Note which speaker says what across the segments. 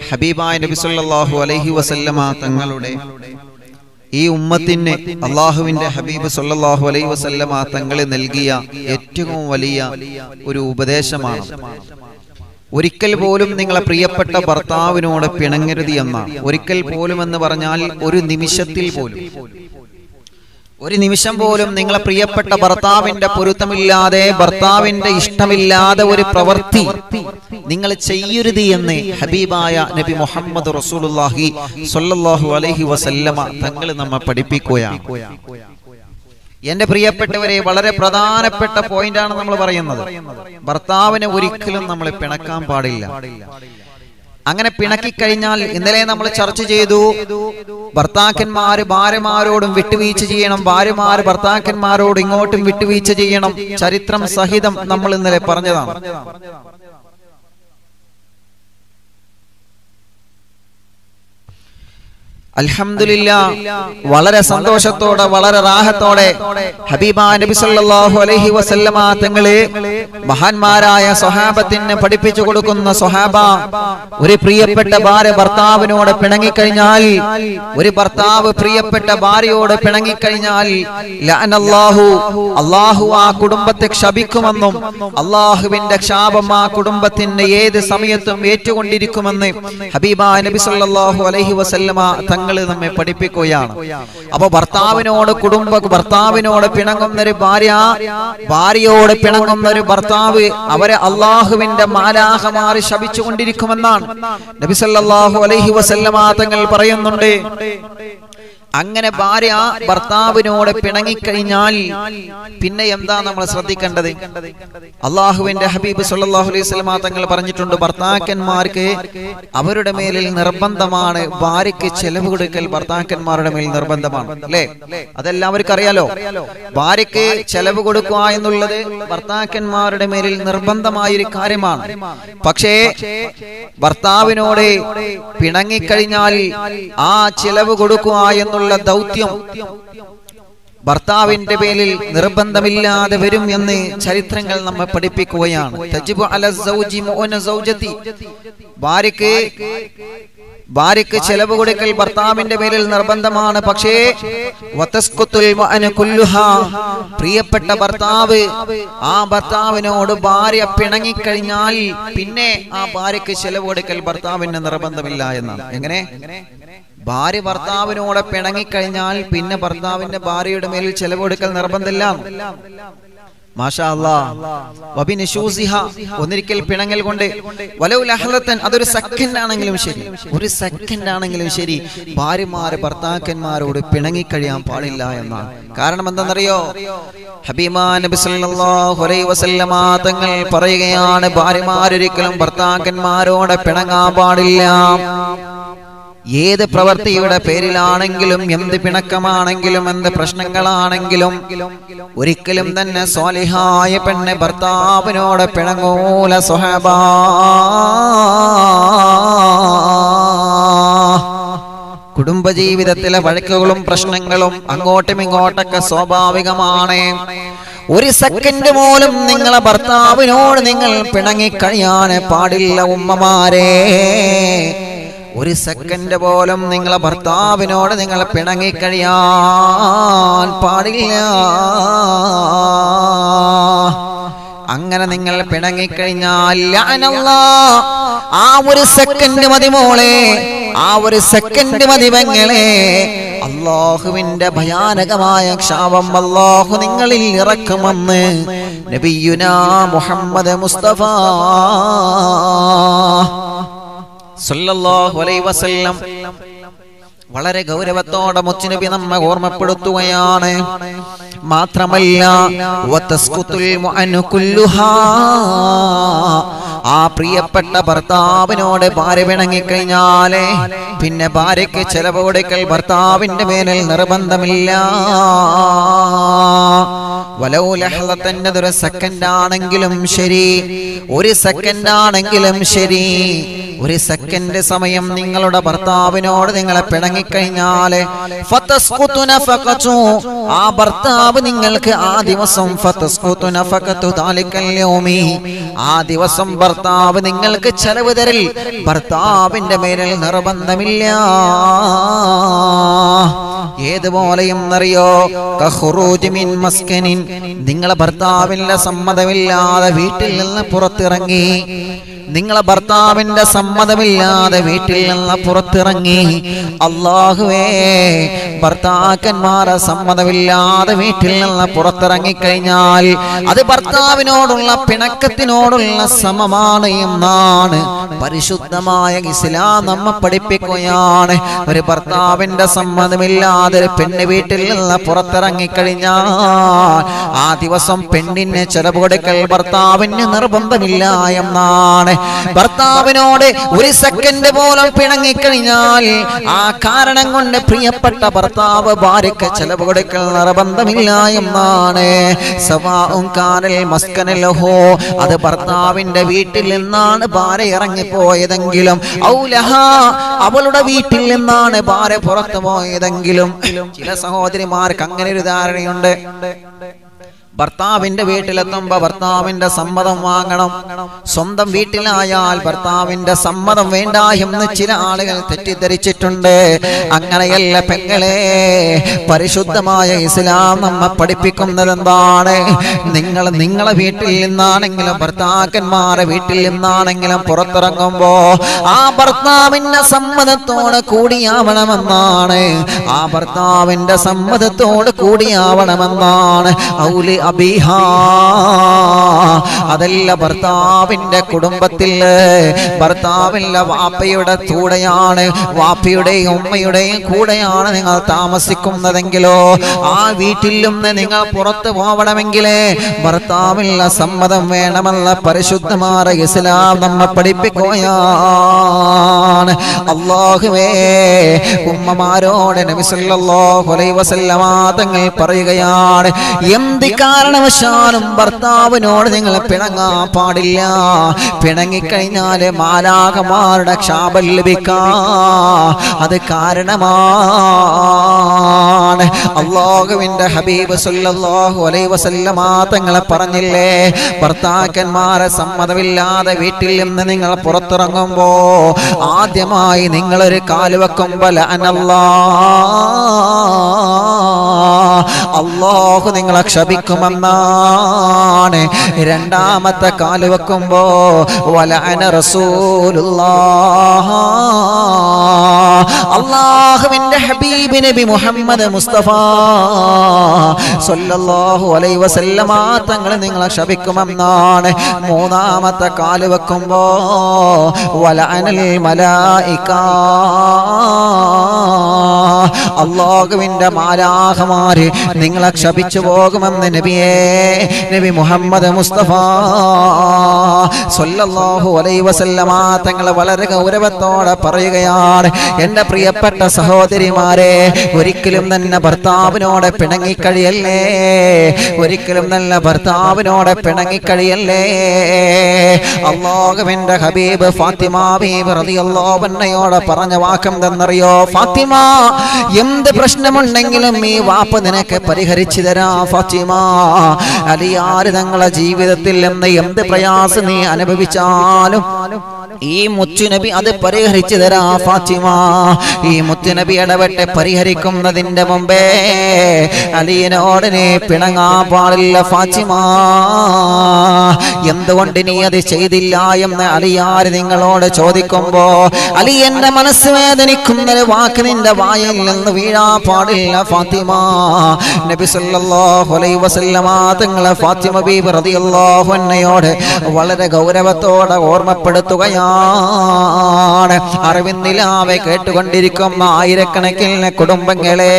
Speaker 1: ഹബീബായ നബി സല്ലല്ലാഹു അലൈഹി വസല്ലമ തങ്ങളുടെ ഈ ഉമ്മത്തിന് അള്ളാഹുവിന്റെ ഹബീബ് സല്ലല്ലാഹു അലൈഹി വസല്ലമ തങ്ങളെ നൽകിയ ഏറ്റവും വലിയ ഒരു ഉപദേശമാണ് ഒരിക്കൽ പോലും നിങ്ങളെ പ്രിയപ്പെട്ട ഭർത്താവിനോട് പിണങ്ങരുത് എന്നാണ് ഒരിക്കൽ പോലും എന്ന് പറഞ്ഞാൽ ഒരു നിമിഷത്തിൽ പോലും ഒരു നിമിഷം പോലും നിങ്ങളെ പ്രിയപ്പെട്ട ഭർത്താവിന്റെ പൊരുത്തമില്ലാതെ ഭർത്താവിന്റെ ഇഷ്ടമില്ലാതെ ഒരു പ്രവൃത്തി നിങ്ങൾ ചെയ്യരുത് എന്ന് ഹബീബായ നബി മുഹമ്മദ് റസൂലുള്ളാഹി സ്വല്ലല്ലാഹു അലൈഹി വസല്ലമ തങ്ങൾ നമ്മെ പഠിപ്പിക്കുകയാണ് എന്റെ പ്രിയപ്പെട്ടവരെ വളരെ പ്രധാനപ്പെട്ട പോയിന്റാണ് നമ്മൾ പറയുന്നത് ഭർത്താവിനെ ഒരിക്കലും നമ്മൾ പിണക്കാൻ പാടില്ല അങ്ങനെ പിണക്കിക്കഴിഞ്ഞാൽ ഇന്നലെ നമ്മൾ ചർച്ച ചെയ്തു ഭർത്താക്കന്മാര് ഭാര്യമാരോടും വിട്ടുവീഴ്ച ചെയ്യണം ഭാര്യമാര് ഭർത്താക്കന്മാരോട് ഇങ്ങോട്ടും വിട്ടുവീഴ്ച ചെയ്യണം ചരിത്രം സഹിതം നമ്മൾ ഇന്നലെ പറഞ്ഞതാണ് അൽഹംദുലില്ല വളരെ സന്തോഷത്തോടെ വളരെ റാഹത്തോടെ ഹബീബ നബി സല്ലല്ലാഹു അലൈഹി വസല്ലമ തങ്ങളെ മഹാന്മാരായ സ്വഹാബത്തിന് പഠിപ്പിച്ചു കൊടുക്കുന്ന സ്വഹാബ ഒരു പ്രിയപ്പെട്ട ഭാര്യ ഭർത്താവിനോട് പിണങ്ങിക്കഴിഞ്ഞാൽ ഒരു ഭർത്താവ് പ്രിയപ്പെട്ട ഭാര്യയോട് പിണങ്ങിക്കഴിഞ്ഞാൽ ലഅനല്ലാഹു അള്ളാഹു ആ കുടുംബത്തെ ക്ഷപിക്കുമെന്നും അള്ളാഹുവിന്റെ ക്ഷാപം ആ കുടുംബത്തിന് ഏത് സമയത്തും ഏറ്റുകൊണ്ടിരിക്കുമെന്ന് ഹബീബ നബി സല്ലല്ലാഹു അലൈഹി വസല്ലമ തങ്ങൾ നമ്മെ പഠിപ്പിക്കുകയാണ് അപ്പൊ ഭർത്താവിനോട് കുടുംബ ഭർത്താവിനോട് പിണങ്ങുന്ന ഒരു ഭാര്യ ഭാര്യയോട് പിണങ്ങുന്ന ഒരു ഭർത്താവ് അവരെ അള്ളാഹുവിന്റെ മാലാഹമാറി ശപിച്ചുകൊണ്ടിരിക്കുമെന്നാണ് നബി സല്ലല്ലാഹു അലൈഹി വസല്ലമ തങ്ങൾ പറയുന്നുണ്ട് അങ്ങനെ ഭാര്യ ഭർത്താവിനോട് പിണങ്ങിക്കഴിഞ്ഞാൽ പിന്നെ എന്താ നമ്മൾ ശ്രദ്ധിക്കേണ്ടത് അള്ളാഹുവിന്റെ ഹബീബ് സല്ലല്ലാഹു അലൈഹി വസല്ലമ തങ്ങൾ പറഞ്ഞിട്ടുണ്ട് ഭർത്താക്കന്മാർക്ക് അവരുടെ മേലിൽ നിർബന്ധമാണ് ഭാര്യയ്ക്ക് ചെലവ് കൊടുക്കൽ ഭർത്താക്കന്മാരുടെ മേൽ നിർബന്ധമാണ് അല്ലേ അതെല്ലാവർക്കും അറിയാലോ ഭാര്യയ്ക്ക് ചെലവ് കൊടുക്കുക എന്നുള്ളത് ഭർത്താക്കന്മാരുടെ മേലിൽ നിർബന്ധമായ ഒരു കാര്യമാണ് പക്ഷേ ഭർത്താവിനോട് പിണങ്ങിക്കഴിഞ്ഞാൽ ആ ചെലവ് കൊടുക്കുക എന്നുള്ള ദൗത്യം ഭർത്താവിന്റെ പേരിൽ നിർബന്ധമില്ലാതെ വരും എന്ന് ചരിത്രങ്ങൾ നമ്മെ പഠിപ്പിക്കുകയാണ് തജിബു അല സൗജി മുഅന സൗജതി ഭാര്യക്ക് ഭാര്യക്ക് ചെലവ് കൊടുക്കൽ ഭർത്താവിന്റെ പേരിൽ നിർബന്ധമാണ് പക്ഷേ വതസ്കുത്തുൽ മഅന കുല്ലുഹാ പ്രിയപ്പെട്ട ഭർത്താവ് ആ ഭർത്താവിനോട് ഭാര്യ പിണങ്ങിക്കഴിഞ്ഞാൽ പിന്നെ ആ ഭാര്യക്ക് ചെലവ് കൊടുക്കൽ ഭർത്താവിന് നിർബന്ധമില്ല എന്നാണ് എങ്ങനെ ഭാര്യ ഭർത്താവിനോട് പിണങ്ങിക്കഴിഞ്ഞാൽ പിന്നെ ഭർത്താവിന്റെ ഭാര്യയുടെ മേലിൽ ചെലവ് കൊടുക്കൽ നിർബന്ധമില്ല മാഷാ അല്ലാ വബിനിശൂസിഹ ഒന്നിരിക്കൽ പിണങ്ങൽ കൊണ്ട് വലൗ ലഹലത്തൻ അതൊരു സെക്കൻഡ് ആണെങ്കിലും ശരി ഒരു സെക്കൻഡ് ആണെങ്കിലും ശരി ഭാര്യമാര് ഭർത്താക്കന്മാരോട് പിണങ്ങിക്കഴിയാൻ പാടില്ല എന്നാണ് കാരണം എന്തെന്നറിയോ ഹബീമാ നബി സല്ലല്ലാഹു അലൈഹി വസല്ലമ തങ്ങൾ പറയുകയാണ് ഭാര്യമാരൊരിക്കലും ഭർത്താക്കന്മാരോട് പിണങ്ങാൻ പാടില്ല ഏത് പ്രവൃത്തിയുടെ പേരിലാണെങ്കിലും എന്ത് പിണക്കമാണെങ്കിലും എന്ത് പ്രശ്നങ്ങളാണെങ്കിലും ഒരിക്കലും തന്നെ സ്വാലിഹായ പെണ്ണ് ഭർത്താവിനോട് പിണങ്ങൂല സ്വഹബ കുടുംബജീവിതത്തിലെ വഴക്കുകളും പ്രശ്നങ്ങളും അങ്ങോട്ടും ഇങ്ങോട്ടൊക്കെ സ്വാഭാവികമാണ് ഒരു സെക്കൻഡ് പോലും നിങ്ങളെ ഭർത്താവിനോട് നിങ്ങൾ പിണങ്ങിക്കഴിയാൻ പാടില്ല ഉമ്മമാരെ ഒരു സെക്കൻഡ് പോലും നിങ്ങളെ ഭർത്താവിനോട് നിങ്ങൾ പിണങ്ങിക്കഴിയാൻ പാടില്ല അങ്ങനെ നിങ്ങൾ പിണങ്ങിക്കഴിഞ്ഞാൽ ലഅനല്ലാ. ആ ഒരു സെക്കൻഡ് മതി മോളെ ആ ഒരു സെക്കൻഡ് മതി പെങ്ങളെ അള്ളാഹുവിന്റെ ഭയാനകമായ ക്ഷാപം അള്ളാഹു നിങ്ങളിൽ ഇറക്കുമെന്ന് നബിയുനാ മുഹമ്മദ് മുസ്തഫ സല്ലല്ലാഹു അലൈഹി വസല്ലം വളരെ ഗൗരവത്തോടെ മുച്ചുനബി നമ്മെ ഓർമ്മപ്പെടുത്തുകയാണ് മാത്രമല്ല വതസ്കുത്തുൽ മുഅന്നു കുല്ലുഹാ. ആ പ്രിയപ്പെട്ട ഭർത്താവിനോട് ഭാര്യ പിണങ്ങിക്കഴിഞ്ഞാല് പിന്നെ ഭാര്യയ്ക്ക് ചെലവ് കൊടുക്കൽ ഭർത്താവിന്റെ മേലിൽ നിർബന്ധമില്ല വലൗ ലഹളത്തന്നെ ഒരു സെക്കൻഡ് ആണെങ്കിലും ശരി ഒരു സെക്കൻഡ് ആണെങ്കിലും ശരി ഒരു സെക്കൻഡ് സമയം നിങ്ങളുടെ ഭർത്താവിനോട് നിങ്ങളെ പിണങ്ങിക്കഴിഞ്ഞാല് ഫതസ്കുതു നഫഖതു. ആ ഭർത്താവ് നിങ്ങൾക്ക് ആ ദിവസം ഫതസ്കുതു നഫഖതു ദാലിക്കൽ യൗമി. ആ ദിവസം ഭർത്താവ് നിങ്ങൾക്ക് ചെലവ് തരൽ ഭർത്താവിന്റെ മേലിൽ നിർബന്ധമില്ല ഏതുപോലെയും അറിയോ കഖുറൂജ് മിൻ മസ്കനിൻ നിങ്ങളെ ഭർത്താവിന്റെ സമ്മതമില്ലാതെ വീട്ടിൽ നിന്ന് പുറത്തിറങ്ങി നിങ്ങളെ ഭർത്താവിന്റെ സമ്മതമില്ലാതെ വീട്ടിൽ നിന്ന് പുറത്തിറങ്ങി അള്ളാഹുവേ ഭർത്താക്കന്മാരെ സമ്മതമില്ലാതെ വീട്ടിൽ നിന്ന് പുറത്തിറങ്ങി കഴിഞ്ഞാൽ അത് ഭർത്താവിനോടുള്ള പിണക്കത്തിനോടുള്ള സമമാണ് എന്നാണ് പരിശുദ്ധമായ ഇസ്ലാം നമ്മെ പഠിപ്പിക്കുകയാണ് ഒരു ഭർത്താവിന്റെ സമ്മതമില്ലാതെ ഒരു പെണ്ണ് വീട്ടിൽ നിന്ന് പുറത്തിറങ്ങി കഴിഞ്ഞാൽ ആ ദിവസം പെണ്ണിന് ചെലവ് കൊടുക്കൽ ഭർത്താവിന് നിർബന്ധമില്ല എന്നാണ് ഭർത്താവിനോട് ഒരു സെക്കൻഡ് പോലും പിണങ്ങിക്കഴിഞ്ഞാൽ ആ കാരണം കൊണ്ട് പ്രിയപ്പെട്ട ഭർത്താവ് ഭാര്യയ്ക്ക് ചെലവ് കൊടുക്കൽ നിർബന്ധമില്ല എന്നാണ് സവാഉം കാനൽ മസ്കനലഹോ അത് ഭർത്താവിന്റെ വീട്ടിൽ നിന്നാണ് ഭാര്യ ഇറങ്ങിപ്പോയതെങ്കിലും ഔലഹ അവളുടെ വീട്ടിൽ നിന്നാണ് ഭാര്യ പുറത്തു പോയതെങ്കിലും ചില സഹോദരിമാർക്ക് അങ്ങനെ ഒരു ധാരണയുണ്ട് ഭർത്താവിന്റെ വീട്ടിലെത്തുമ്പോ ഭർത്താവിന്റെ സമ്മതം വാങ്ങണം സ്വന്തം വീട്ടിലായാൽ ഭർത്താവിന്റെ സമ്മതം വേണ്ട എന്ന് ചില ആളുകൾ തെറ്റിദ്ധരിച്ചിട്ടുണ്ട് അങ്ങനെയല്ല പെങ്ങളെ പരിശുദ്ധമായ ഇസ്ലാം നമ്മെ പഠിപ്പിക്കുന്നത് എന്താണ് നിങ്ങൾ നിങ്ങളെ വീട്ടിൽ നിന്നാണെങ്കിലും ഭർത്താക്കന്മാരെ വീട്ടിൽ നിന്നാണെങ്കിലും പുറത്തിറങ്ങുമ്പോ ആ ഭർത്താവിന്റെ സമ്മതത്തോടെ കൂടിയാവണമെന്നാണ് ആ ഭർത്താവിന്റെ സമ്മതത്തോട് കൂടിയാവണമെന്നാണ് ഔലി അബിഹ അതല്ല ഭർത്താവിന്റെ കുടുംബത്തിൽ ഭർത്താവിന്റെ വാപ്പയുടെ കൂടെയാണ് വാപ്പയുടെയും ഉമ്മയുടെയും കൂടെയാണ് നിങ്ങൾ താമസിക്കുന്നതെങ്കിലോ ആ വീട്ടിൽ നിന്ന് നിങ്ങൾ പുറത്തു പോവണമെങ്കിൽ ഭർത്താവിന്റെ സമ്മതം വേണമെന്ന പരിശുദ്ധമായ ഇസ്ലാം നമ്മെ പഠിപ്പിക്കുകയാണ് അള്ളാഹുവേ ഉമ്മമാരോട് നബി സല്ലല്ലാഹു അലൈഹി വസല്ലമ തങ്ങൾ പറയുകയാണ് എന്ത് കാരണവശാലും ഭർത്താവിനോട് നിങ്ങൾ പിണങ്ങാൻ പാടില്ല പിണങ്ങിക്കഴിഞ്ഞാല് മാലാകമാരുടെ ക്ഷാപം ലഭിക്കാ അത് കാരണമാണ് അള്ളാഹുവിന്റെ ഹബീബ് സല്ലല്ലാഹു അലൈഹി വസല്ലമ തങ്ങളെ പറഞ്ഞില്ലേ ഭർത്താക്കന്മാരെ സമ്മതമില്ലാതെ വീട്ടിൽ നിന്ന് നിങ്ങൾ പുറത്തിറങ്ങുമ്പോ ആദ്യമായി നിങ്ങളൊരു കാല് വെക്കുമ്പോൾ അള്ളാഹു നിങ്ങളെ ക്ഷപിക്കുമെന്നാണ് രണ്ടാമത്തെ കാല് വെക്കുമ്പോ വലഅന റസൂലുള്ളാഹ് അള്ളാഹുവിന്റെ ഹബീബ് നബി മുഹമ്മദ് മുസ്തഫ സല്ലല്ലാഹു അലൈഹി വസല്ലമ തങ്ങൾ നിങ്ങളെ ക്ഷപിക്കുമെന്നാണ് മൂന്നാമത്തെ കാല് വെക്കുമ്പോ വലഅനൽ മലായിക അള്ളാഹുവിന്റെ മാലാഹമാര് നിങ്ങളെ ക്ഷപിച്ചു പോകുമെന്ന് നബിയേ നബി മുഹമ്മദ് മുസ്തഫ സല്ലല്ലാഹു അലൈഹി വസല്ലമ തങ്ങൾ വളരെ ഗൗരവത്തോടെ പറയുകയാണ് എൻ്റെ പ്രിയപ്പെട്ട സഹോദരിമാരെ ഒരിക്കലും തന്നെ ഭർത്താവിനോട് പിണങ്ങിക്കഴിയല്ലേ ഒരിക്കലും തന്നെ ഭർത്താവിനോട് പിണങ്ങിക്കഴിയല്ലേ അള്ളാഹുവിന്റെ ഹബീബ് ഫാത്തിമ ബീബ് റളിയല്ലാഹു അൻഹയോട് പറഞ്ഞ വാക്കെന്തെന്നറിയോ ഫാത്തിമ എന്ത് പ്രശ്നമുണ്ടെങ്കിലും ഈ വാപ്പ് നിനക്ക് പരിഹരിച്ചു തരാ ഫാത്തിമ അലിയാര് തങ്ങളെ ജീവിതത്തിൽ നിന്ന് എന്ത് പ്രയാസം നീ അനുഭവിച്ചാലും ഈ മുത്തുനബി അത് പരിഹരിച്ചു തരാ ഫാത്തിമ ഈ മുത്തുനബി ഇടപെട്ട് പരിഹരിക്കുന്നതിന്റെ മുമ്പേ അലിയനോട് നീ പിണങ്ങാ പാടില്ല ഫാത്തിമ എന്തുകൊണ്ട് നീ അത് ചെയ്തില്ല എന്ന് അലിയാര് നിങ്ങളോട് ചോദിക്കുമ്പോ അലി എന്റെ മനസ്സ് വേദനിക്കുന്ന ഒരു വാക്ക് നിന്റെ വായിൽ നിന്ന് വീഴാ പാടില്ല ഫാത്തിമ നബി സല്ലല്ലാഹു അലൈഹി വസല്ലമ തങ്ങളെ ഫാത്തിമ ബീബി റളിയല്ലാഹു അൻഹയോട് വളരെ ഗൗരവത്തോടെ ഓർമ്മപ്പെടുത്തുകയാണ് പറയുകയാണ് അറിവിന്നിലാവെ കേട്ടുകൊണ്ടിരിക്കുന്ന ആയിരക്കണക്കിന് കുടുംബങ്ങളെ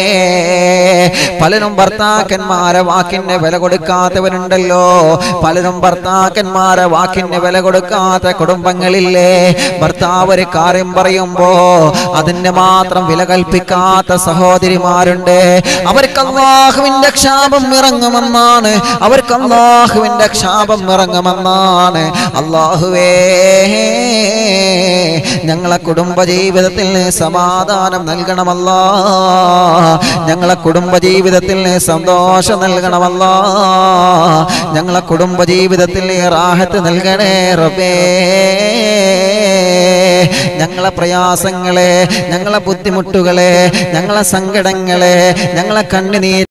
Speaker 1: പലരും ഭർത്താക്കന്മാരെ വാക്കിന് വില കൊടുക്കാത്തവരുണ്ടല്ലോ പലരും ഭർത്താക്കന്മാരെ വാക്കിന് വില കൊടുക്കാത്ത കുടുംബങ്ങളില്ലേ ഭർത്താവ് ഒരു കാര്യം പറയുമ്പോ അതിന് മാത്രം വില കൽപ്പിക്കാത്ത സഹോദരിമാരുണ്ട് അവർക്ക് അള്ളാഹുവിന്റെ ക്ഷാപം ഇറങ്ങുമെന്നാണ് അവർക്ക് അള്ളാഹുവിന്റെ ക്ഷാപം ഇറങ്ങുമെന്നാണ് അള്ളാഹുവേ ഞങ്ങളെ കുടുംബ ജീവിതത്തിൽ സമാധാനം നൽകണമല്ല ഞങ്ങളെ കുടുംബ ജീവിതത്തിൽ സന്തോഷം നൽകണമല്ല ഞങ്ങളെ കുടുംബ ജീവിതത്തിൽ റാഹത്ത് നൽകണേ റബ്ബേ ഞങ്ങളെ പ്രയാസങ്ങളെ ഞങ്ങളെ ബുദ്ധിമുട്ടുകളെ ഞങ്ങളെ സങ്കടങ്ങളെ ഞങ്ങളെ കണ്ണുനീർ